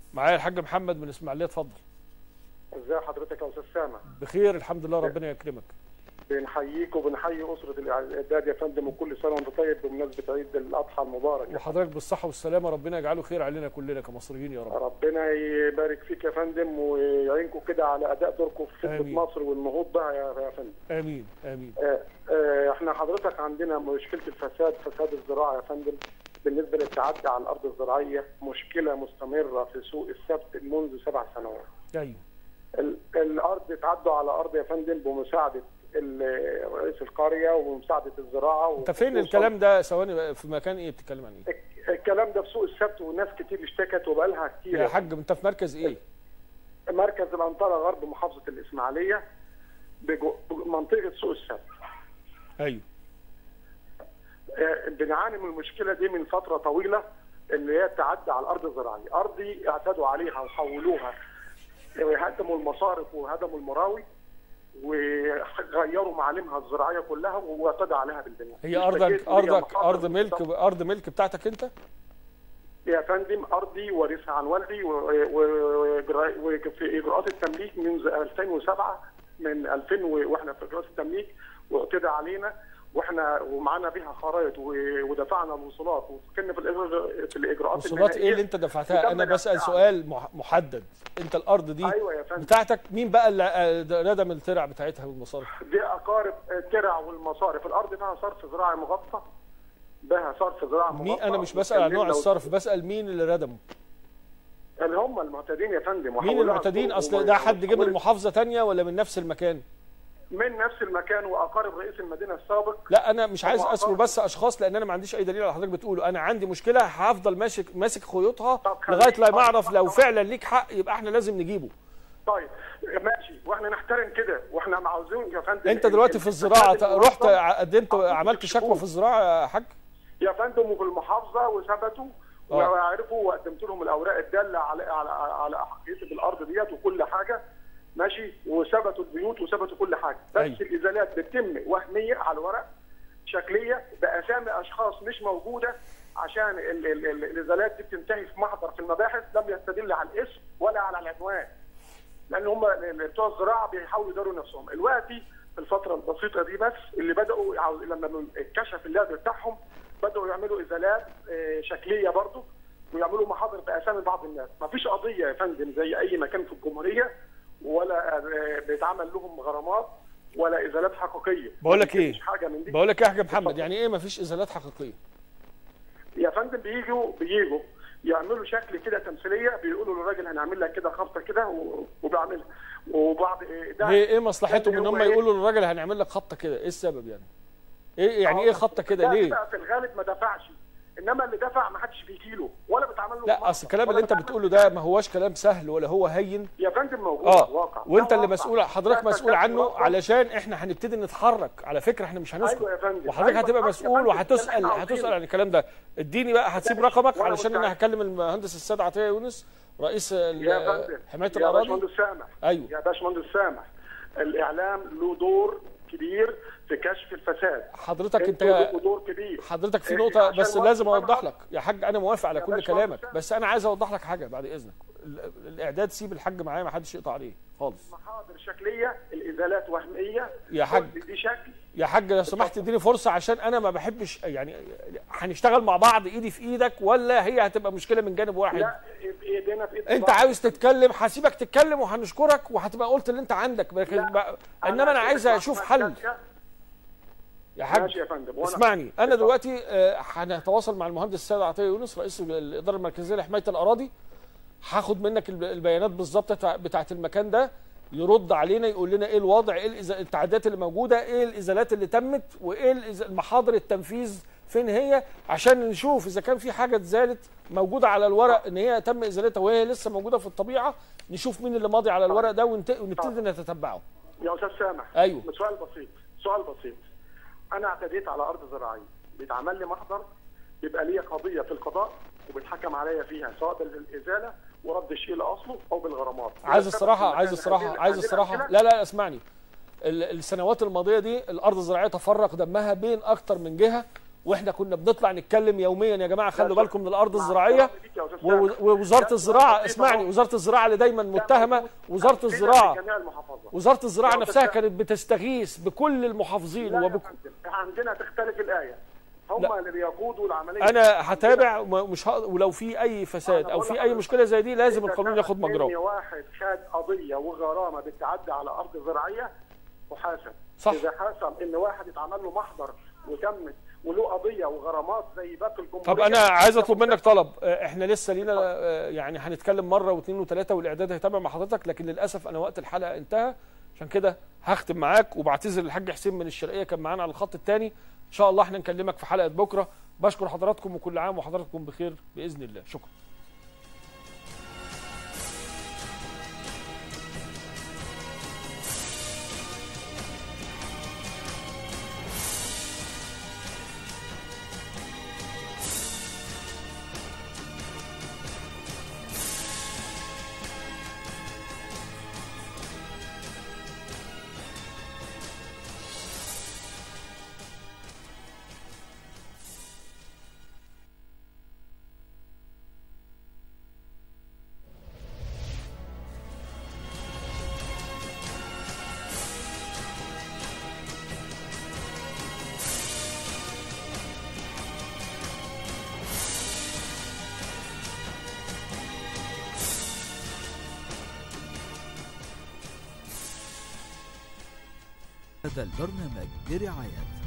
معايا الحاج محمد من اسماعيليه اتفضل ازي حضرتك يا استاذ سامح بخير الحمد لله ربنا يكرمك بنحييك وبنحيي اسره الاعداد يا فندم وكل سنه وانت طيب بمناسبه عيد الاضحى المبارك وحضرتك بالصحه والسلامه ربنا يجعله خير علينا كلنا كمصريين يا رب ربنا يبارك فيك يا فندم ويعينكم كده على اداء دوركم في خدمه آمين. مصر والنهوض بها يا يا فندم امين امين آه، آه، احنا حضرتك عندنا مشكله الفساد فساد الزراعه يا فندم بالنسبه للتعدي على الارض الزراعيه مشكله مستمره في سوق السبت منذ سبع سنوات ايوه ال- الارض اتعدوا على ارض يا فندم بمساعده ال- رئيس القريه ومساعده الزراعه انت فين الكلام ده ثواني في مكان ايه بتتكلم عن ايه الكلام ده في سوق السبت وناس كتير اشتكت وبقالها كتير يا حاج انت في مركز ايه مركز الانطره غرب محافظه الاسماعيليه بجو- منطقه سوق السبت ايوه آه، بنعاني من المشكله دي من فتره طويله اللي هي التعدي على الارض الزراعيه، ارضي اعتدوا عليها وحولوها هدموا المصارف وهدموا المراوي وغيروا معالمها الزراعيه كلها واعتدوا عليها بالبناء. هي ارضك اشتكيت ليا ارضك محاضر ارض ملك بالظبط. ارض ملك بتاعتك انت يا فندم ارضي وارثها عن والدي و- و- وإجراء- وفي اجراءات التمليك منذ 2007 من 2000 و- واحنا في اجراءات التمليك واعتدى علينا واحنا ومعانا بيها خرائط و- ودفعنا الوصولات وكنا في الإجراء- في الاجراءات وصولات ايه اللي انت دفعتها انا وتم بسال نفسها. سؤال مح- محدد انت الارض دي ايوه يا فندم بتاعتك مين بقى اللي آه، ردم الترع بتاعتها والمصارف دي اقارب الترع والمصارف الارض فيها صرف زراعي مغطى بها صرف زراعي مغطى مين انا مش بسال عن نوع وكلمنا الصرف بسال مين اللي ردمه اللي هم المعتدين يا فندم مين وحولوها المعتدين سوق اصل و- ده حد جه من وحولت- محافظه تانية ولا من نفس المكان من نفس المكان واقارب رئيس المدينه السابق لا انا مش عايز هو اذكر أقارب. بس اشخاص لان انا ما عنديش اي دليل على حضرتك بتقوله انا عندي مشكله هفضل ماسك ماسك خيوطها طب خليك- لغايه لما طب- اعرف لو طب- فعلا ليك حق يبقى احنا لازم نجيبه طيب ماشي واحنا نحترم كده واحنا عاوزين يا فندم انت دلوقتي في الزراعه الفساد رحت المنظم قدمت عملت شكوى في الزراعه يا حاج يا فندم وفي المحافظه وثبتوا آه. وعرفوا وقدمت لهم الاوراق الداله على على على احقيتي بالارض ديت وكل حاجه ماشي وثبتوا البيوت وثبتوا كل حاجه بس أيوة. الازالات بتتم وهميه على الورق شكليه باسامي اشخاص مش موجوده عشان ال ال ال الازالات دي بتنتهي في محضر في المباحث لم يستدل على الاسم ولا على العنوان لان هم بتوع الزراعه بيحاولوا يداروا نفسهم دلوقتي في الفتره البسيطه دي بس اللي بداوا يعاوز- لما اتكشف اللعب بتاعهم بداوا يعملوا ازالات آه، شكليه برضه ويعملوا محاضر باسامي بعض الناس ما فيش قضيه يا فندم زي اي مكان في الجمهوريه ولا آه، بيتعمل لهم غرامات ولا ازالات حقيقيه بقول لك ما ايه فيش حاجه من دي بقول لك ايه يا حاج محمد يعني ايه ما فيش ازالات حقيقيه يا فندم بيجوا بيجوا يعملوا شكل كده تمثيليه بيقولوا للراجل هنعمل لك كده خبطه كده و- وبيعملها وبعض ده ليه ايه مصلحتهم ان هو هم إيه؟ يقولوا للراجل هنعمل لك خطه كده ايه السبب يعني ايه يعني ايه خطه كده ده ليه بقى في الغالب ما دفعش انما اللي دفع ما حدش بيجي له ولا بيتعمل له لا محضر، اصل الكلام ولا اللي انت بيتعمل بتقوله له ده ما هوش كلام سهل ولا هو هين يا فندم موجود اه واقع وانت ده اللي واقع. مسؤول حضرتك ده مسؤول ده عنه واقع. علشان احنا هنبتدي نتحرك على فكره احنا مش هنسكت أيوة يا فندم. وحضرتك أيوة هتبقى صح يا مسؤول فندم. وهتسال ده اللي إحنا هتسال عاوزينه. عن الكلام ده اديني بقى هتسيب رقمك وأنا علشان انا مستعد. هكلم المهندس السيد عطيه يونس رئيس ال- يا فندم حمايه يا الاراضي باشمهندس سامح أيوة. يا باشمهندس سامح الاعلام له دور كبير في كشف الفساد حضرتك انت انتوا لكم دور كبير حضرتك في إيه، نقطة عشان بس وقت لازم السمع- أوضح لك يا حاج أنا موافق على يا كل باشا كلامك وقت بس أنا عايز أوضح لك حاجة بعد إذنك ال- الإعداد سيب الحاج معايا ما حدش يقطع عليه خالص محاضر شكليه الازالات وهميه يا حاج. كل دي شكل يا حاج لو سمحت اديني فرصة عشان أنا ما بحبش يعني هنشتغل مع بعض إيدي في إيدك ولا هي هتبقى مشكلة من جانب واحد لا بايدينا في ايد أنت بعض. عاوز تتكلم هسيبك تتكلم وهنشكرك وهتبقى قلت اللي أنت عندك لكن لا. بقى- إنما أنا عايز أشوف حل يا حاج ماشي يا فندم وأنا- اسمعني انا دلوقتي آه، هنتواصل مع المهندس السيد عطيه يونس رئيس الاداره المركزيه لحمايه الاراضي هاخد منك الب- البيانات بالظبط بتاع- بتاعه المكان ده يرد علينا يقول لنا ايه الوضع ايه الإز- التعديات اللي موجوده ايه الازالات اللي تمت وايه الإز- المحاضر التنفيذ فين هي عشان نشوف اذا كان في حاجه اتزالت موجوده على الورق ان هي تم ازالتها وهي لسه موجوده في الطبيعه نشوف مين اللي ماضي على الورق ده ونت- ونبتدي نتتبعه يا استاذ سامح أيوه. سؤال بسيط سؤال بسيط انا اعتديت على ارض زراعيه بيتعمل لي محضر بيبقى لي قضيه في القضاء وبيتحكم عليا فيها سواء بالازاله ورد الشيء لاصله او بالغرامات عايز إذا الصراحه ثبت عايز مكان الصراحه هذه- عايز هذه الصراحه الأمثلة، لا لا اسمعني ال- السنوات الماضيه دي الارض الزراعيه تفرق دمها بين اكتر من جهه واحنا كنا بنطلع نتكلم يوميا يا جماعه خلوا لا، بالكم من الارض مع الزراعيه احترامي ليك يا أستاذ و- سامح. ووزاره ده الزراعه بسيط اسمعني أهو. وزاره الزراعه اللي دايما متهمه وزاره عندنا الزراعه في جميع المحافظات وزاره الزراعه يا نفسها أستاذ كانت بتستغيث بكل المحافظين لا يا وبك... فندم، عندنا تختلف الايه هم لا. اللي بيقودوا العمليه انا هتابع ومش ه... ولو في اي فساد او في اي مشكله زي دي لازم إذا القانون كان ياخد إن مجراه واحد خد قضيه وغرامه بالتعدي على ارض زراعيه محاسب صح. اذا حصل ان واحد اتعمل له محضر وتمت وله قضيه وغرامات زي باقي الجمهوريه طب انا عايز اطلب منك طلب آه، احنا لسه لينا آه، يعني هنتكلم مره واثنين وثلاثه والاعداد هيتابع مع حضرتك لكن للاسف انا وقت الحلقه انتهى عشان كده هختم معاك وبعتذر للحاج حسين من الشرقيه كان معانا على الخط الثاني ان شاء الله احنا نكلمك في حلقه بكره بشكر حضراتكم وكل عام وحضراتكم بخير باذن الله شكرا هذا البرنامج برعاية